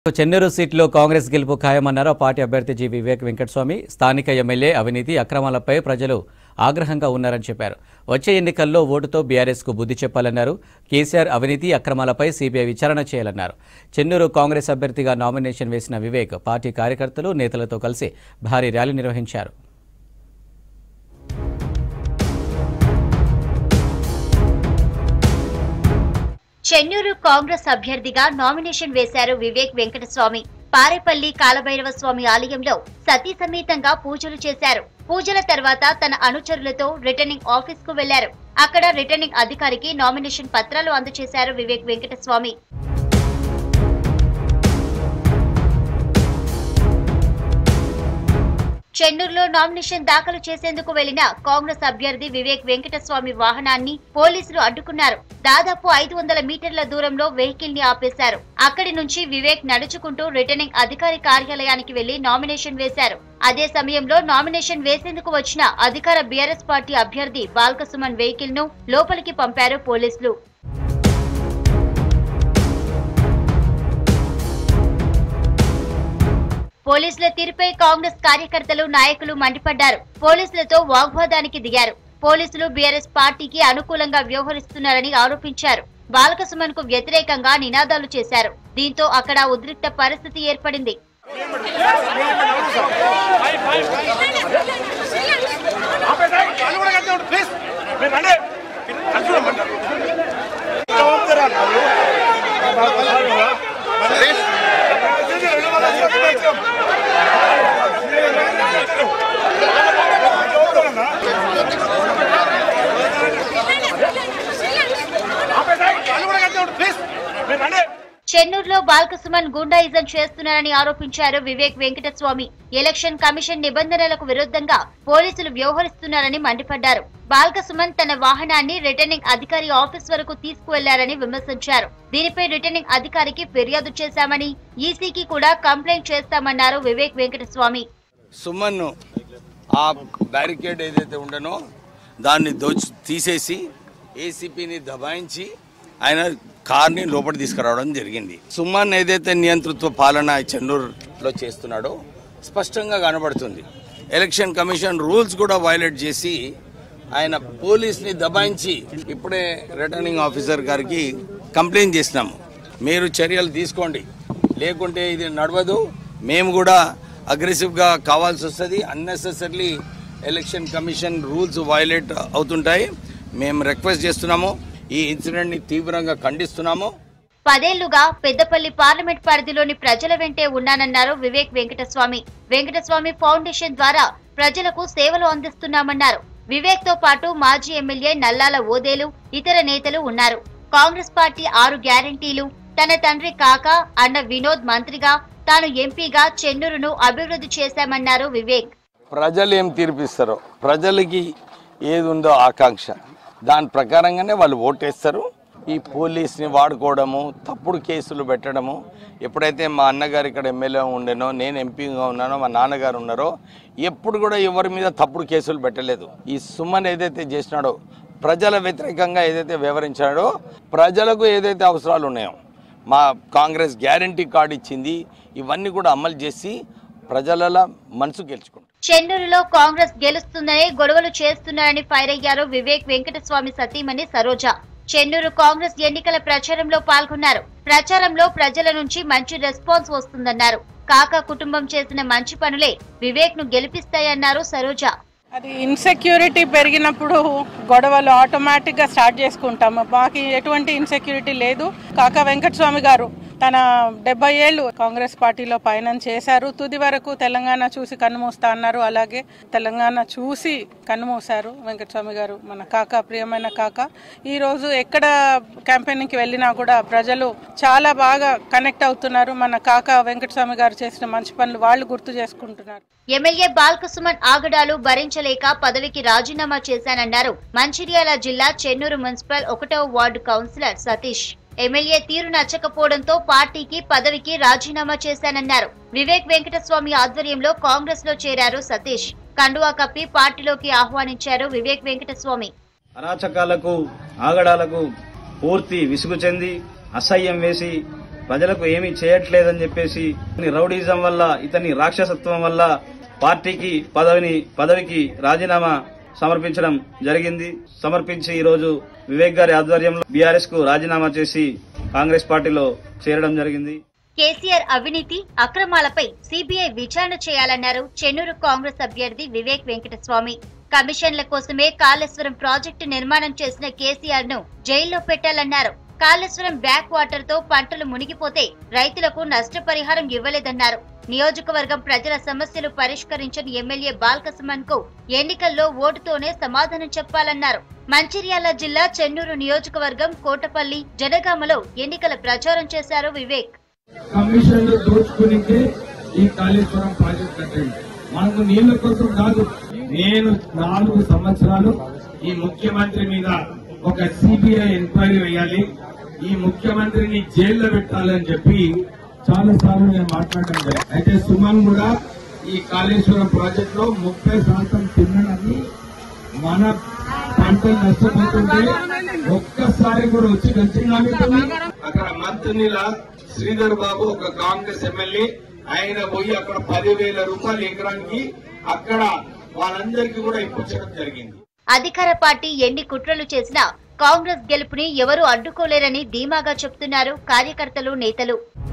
చెన్నూరు సీట్లో కాంగ్రెస్ గెలుపు ఖాయమన్నారు ఆ పార్టీ అభ్యర్థి జి వివేక్ వెంకటస్వామి స్థానిక ఎమ్మెల్యే అవినీతి అక్రమాలపై ప్రజలు ఆగ్రహంగా ఉన్నారని చెప్పారు వచ్చే ఎన్నికల్లో ఓటుతో బీఆర్ఎస్కు బుద్ధి చెప్పాలన్నారు కేసీఆర్ అవినీతి అక్రమాలపై సీబీఐ విచారణ చేయాలన్నారు చెన్నూరు కాంగ్రెస్ అభ్యర్థిగా నామినేషన్ వేసిన వివేక్ పార్టీ కార్యకర్తలు నేతలతో కలిసి భారీ ర్యాలీ నిర్వహించారు చెన్నూరు కాంగ్రెస్ అభ్యర్థిగా నామినేషన్ వేశారు వివేక్ వెంకటస్వామి పారేపల్లి కాలభైరవ స్వామి ఆలయంలో సతీ సమేతంగా పూజలు చేశారు పూజల తర్వాత తన అనుచరులతో రిటర్నింగ్ ఆఫీస్ కు వెళ్లారు అక్కడ రిటర్నింగ్ అధికారికి నామినేషన్ పత్రాలు అందజేశారు వివేక్ వెంకటస్వామి చెన్నూరులో నామినేషన్ దాఖలు చేసేందుకు వెళ్లిన కాంగ్రెస్ అభ్యర్థి వివేక్ వెంకటస్వామి వాహనాన్ని పోలీసులు అడ్డుకున్నారు దాదాపు ఐదు వందల మీటర్ల దూరంలో వెహికల్ ని ఆపేశారు అక్కడి నుంచి వివేక్ నడుచుకుంటూ రిటర్నింగ్ అధికారి కార్యాలయానికి వెళ్లి నామినేషన్ వేశారు అదే సమయంలో నామినేషన్ వేసేందుకు వచ్చిన అధికార బీఆర్ఎస్ పార్టీ అభ్యర్థి బాల్కసుమన్ వెహికల్ ను లోపలికి పంపారు పోలీసులు పోలీసుల తీరుపై కాంగ్రెస్ కార్యకర్తలు నాయకులు మండిపడ్డారు పోలీసులతో వాగ్వాదానికి దిగారు పోలీసులు బీఆర్ఎస్ పార్టీకి అనుకూలంగా వ్యవహరిస్తున్నారని ఆరోపించారు బాలకసుమన్ కు వ్యతిరేకంగా నినాదాలు చేశారు దీంతో అక్కడ ఉద్రిక్త పరిస్థితి ఏర్పడింది వాళ్ళు కూడా కట్టే ఉండు, ప్లీజ్ మీరు రండి అది చూడమంటారు వాళ్ళు కూడా కట్టే ఉండు, ప్లీజ్ మీరు రండి చెన్నూరులో బాల్కసుమన్ గుండాయిజం చేస్తున్నారని ఆరోపించారు వివేక్ వెంకటస్వామి ఎలక్షన్ కమిషన్ నిబంధనలకు విరుద్ధంగా పోలీసులు వ్యవహరిస్తున్నారని మండిపడ్డారు బాల్కసుమన్ తన వాహనాన్ని రిటర్నింగ్ అధికారి ఆఫీస్ వరకు తీసుకువెళ్లారని విమర్శించారు దీనిపై రిటర్నింగ్ అధికారికి ఫిర్యాదు చేశామని ఈసీకి కూడా కంప్లైంట్ చేస్తామన్నారు వివేక్ వెంకటస్వామి సుమన్ ఆ బ్యారికేడ్ ఏదైతే ఉండనో దాన్ని దోచి తీసేసి ఏసీపీని దబాయించి ఆయన కార్ని లోపల తీసుకురావడం జరిగింది సుమన్ ఏదైతే నియంతృత్వ పాలన ఈ చెన్నూరులో చేస్తున్నాడో స్పష్టంగా కనబడుతుంది ఎలక్షన్ కమిషన్ రూల్స్ కూడా వైలేట్ చేసి ఆయన పోలీస్ని దబాయించి ఇప్పుడే రిటర్నింగ్ ఆఫీసర్ గారికి కంప్లైంట్ చేసినాము మీరు చర్యలు తీసుకోండి లేకుంటే ఇది నడవదు మేము కూడా అగ్రెసివ్గా కావాల్సి వస్తుంది unnecessary election commission rules violate అవుతుంటాయి మేము రిక్వెస్ట్ చేస్తున్నాము ఈ ఇన్సిడెంట్ని తీవ్రంగా ఖండిస్తున్నాము పదేళ్లుగా పెద్దపల్లి పార్లమెంట్ పరిధిలోని ప్రజల వెంటే ఉన్నానన్నారు వివేక్ వెంకటస్వామి వెంకటస్వామి ఫౌండేషన్ ద్వారా ప్రజలకు సేవలు అందిస్తున్నామన్నారు వివేక్ తో పాటు మాజీ ఎమ్మెల్యే నల్లాల ఓదేలు ఇతర నేతలు ఉన్నారు కాంగ్రెస్ పార్టీ ఆరు గ్యారంటీలు తన తండ్రి కాక అన్న వినోద్ మంత్రిగా తాను ఎంపీగా చెన్నూరును అభివృద్ధి చేశామన్నారు వివేక్ ప్రజలు ఏం తీర్పిస్తారో ప్రజలకి ఏది ఉందో ఆకాంక్ష దాని ప్రకారంగానే వాళ్ళు ఓటేస్తారు ఈ పోలీస్ని వాడుకోవడము తప్పుడు కేసులు పెట్టడము ఎప్పుడైతే మా అన్నగారు ఇక్కడ ఎమ్మెల్యే ఉండేనో నేను ఎంపీగా ఉన్నానో మా నాన్నగారు ఉన్నారో ఎప్పుడు కూడా ఎవరి మీద తప్పుడు కేసులు పెట్టలేదు ఈ సుమన్ ఏదైతే చేసినాడో ప్రజల వ్యతిరేకంగా ఏదైతే వివరించాడో ప్రజలకు ఏదైతే అవసరాలు ఉన్నాయో మా కాంగ్రెస్ గ్యారంటీ కార్డు ఇచ్చింది ఇవన్నీ కూడా అమలు చేసి ప్రజల మనసు గెలుచుకుంటాం చెన్నూరులో కాంగ్రెస్ గెలుస్తుందనే గొడవలు చేస్తున్నారని ఫైర్ అయ్యారు వివేక్ వెంకటస్వామి సతీమణి సరోజ చెన్నూరు కాంగ్రెస్ ఎన్నికల ప్రచారంలో పాల్గొన్నారు ప్రచారంలో ప్రజల నుంచి మంచి రెస్పాన్స్ వస్తుందన్నారు కాకా కుటుంబం చేసిన మంచి పనులే వివేక్ ను గెలిపిస్తాయన్నారు సరోజ అది ఇన్సెక్యూరిటీ పెరిగినప్పుడు గొడవలు ఆటోమేటిక్గా స్టార్ట్ చేసుకుంటాము మాకు ఎటువంటి ఇన్సెక్యూరిటీ లేదు కాకా వెంకటస్వామి గారు తన డెబ్బై ఏళ్ళు కాంగ్రెస్ పార్టీలో పయనం చేశారు తుది వరకు తెలంగాణ చూసి కన్నుమూస్తా అన్నారు అలాగే తెలంగాణ చూసి కన్నుమూశారు వెంకటస్వామి గారు మన కాకా ప్రియమైన కాకా ఈ రోజు ఎక్కడ క్యాంపెయినింగ్కి వెళ్ళినా కూడా ప్రజలు చాలా బాగా కనెక్ట్ అవుతున్నారు మన కాకా వెంకటస్వామి గారు చేసిన మంచి పనులు వాళ్ళు గుర్తు చేసుకుంటున్నారు ఎమ్మెల్యే బాల్కసుమన్ ఆగడాలు భరించలేక పదవికి రాజీనామా చేశానన్నారు మంచిర్యాల జిల్లా చెన్నూరు మున్సిపల్ ఒకటవ వార్డు కౌన్సిలర్ సతీష్ ఎమ్మెల్యే తీరు నచ్చకపోవడంతో పార్టీకి పదవికి రాజీనామా చేశానన్నారు వివేక్ వెంకటస్వామి ఆధ్వర్యంలో కాంగ్రెస్ లో చేరారు సతీష్ కండువా కప్పి పార్టీలోకి ఆహ్వానించారు వివేక్ వెంకటస్వామి అరాచకాలకు ఆగడాలకు పూర్తి విసుగు చెంది అసహ్యం వేసి ప్రజలకు ఏమీ చేయట్లేదని చెప్పేసి ఇతని రౌడీజం వల్ల ఇతని రాక్షసత్వం వల్ల పార్టీకి పదవిని పదవికి రాజీనామా సమర్పించడం జరిగింది సమర్పించి ఈ రోజు వివేక్ గారి ఆధ్వర్యంలో బీఆర్ఎస్ కు రాజీనామా చేసి కాంగ్రెస్ పార్టీలో చేరడం జరిగింది కేసీఆర్ అవినీతి అక్రమాలపై సిబిఐ విచారణ చేయాలన్నారు చెన్నూరు కాంగ్రెస్ అభ్యర్థి వివేక్ వెంకటస్వామి కమిషన్ల కోసమే కాళేశ్వరం ప్రాజెక్టు నిర్మాణం చేసిన కేసీఆర్ ను జైల్లో పెట్టాలన్నారు కాళేశ్వరం బ్యాక్ వాటర్ తో పంటలు మునిగిపోతే రైతులకు నష్టపరిహారం ఇవ్వలేదన్నారు నియోజకవర్గం ప్రజల సమస్యలు పరిష్కరించని ఎమ్మెల్యే బాల్కసుమన్ కు ఎన్నికల్లో ఓటుతోనే సమాధానం చెప్పాలన్నారు మంచిర్యాల జిల్లా చెన్నూరు నియోజకవర్గం కోటపల్లి జనగామలో ఎన్నికల ప్రచారం చేశారు వివేక్ కమిషన్లు దోచుకునికే ఈ కాళేశ్వరం ప్రాజెక్ట్ కట్టండి మనకు నీళ్ల కోసం కాదు నేను నాలుగు సంవత్సరాలు ఈ ముఖ్యమంత్రి మీద ఒక సిబిఐ ఎంక్వైరీ వేయాలి ఈ ముఖ్యమంత్రిని జైల్లో పెట్టాలని చెప్పి చాలా సార్లు నేను మాట్లాడడం జరిగింది అయితే సుమన్ కూడా ఈ కాళేశ్వరం ప్రాజెక్ట్ లో ముప్పై శాతం తిన్నడని మన పంటలు నష్టపోతుంటే ఒక్కసారి కూడా వచ్చి గెలిచిన అక్కడ మంత్రినిల శ్రీధర్ బాబు ఒక కాంగ్రెస్ ఎమ్మెల్యే ఆయన పోయి అక్కడ పదివేల రూపాయలు ఎకరానికి అక్కడ వాళ్ళందరికీ కూడా ఇప్పించడం జరిగింది అధికార పార్టీ ఎన్ని కుట్రలు చేసినా కాంగ్రెస్ గెలుపుని ఎవరూ అడ్డుకోలేరని ధీమాగా చెప్తున్నారు కార్యకర్తలు నేతలు